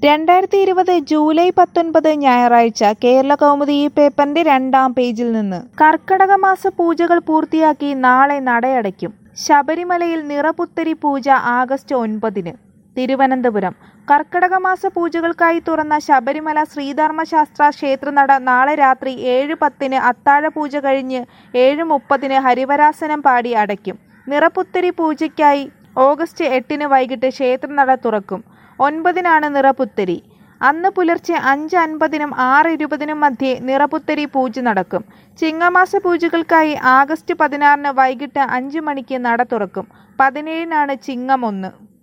രണ്ടായിരത്തി ഇരുപത് ജൂലൈ പത്തൊൻപത് ഞായറാഴ്ച കേരള കൗമുദി ഈ പേപ്പറിന്റെ രണ്ടാം പേജിൽ നിന്ന് കർക്കടക മാസ പൂജകൾ പൂർത്തിയാക്കി നാളെ നടയടയ്ക്കും ശബരിമലയിൽ നിറപുത്തരി പൂജ ആഗസ്റ്റ് ഒൻപതിന് തിരുവനന്തപുരം കർക്കടക മാസ പൂജകൾക്കായി തുറന്ന ശബരിമല ശ്രീധർമ്മശാസ്ത്ര ക്ഷേത്രനട നാളെ രാത്രി ഏഴ് പത്തിന് അത്താഴ പൂജ കഴിഞ്ഞ് ഏഴ് മുപ്പതിന് ഹരിവരാസനം പാടി അടയ്ക്കും നിറപുത്തരി പൂജയ്ക്കായി ഓഗസ്റ്റ് എട്ടിന് വൈകിട്ട് ക്ഷേത്രനട തുറക്കും ഒൻപതിനാണ് നിറപുത്തരി അന്ന് പുലർച്ചെ അഞ്ച് അൻപതിനും ആറ് ഇരുപതിനും മധ്യേ നിറപുത്തരി പൂജ നടക്കും ചിങ്ങമാസ പൂജകൾക്കായി ആഗസ്റ്റ് പതിനാറിന് വൈകിട്ട് അഞ്ച് മണിക്ക് നട തുറക്കും പതിനേഴിനാണ് ചിങ്ങം ഒന്ന്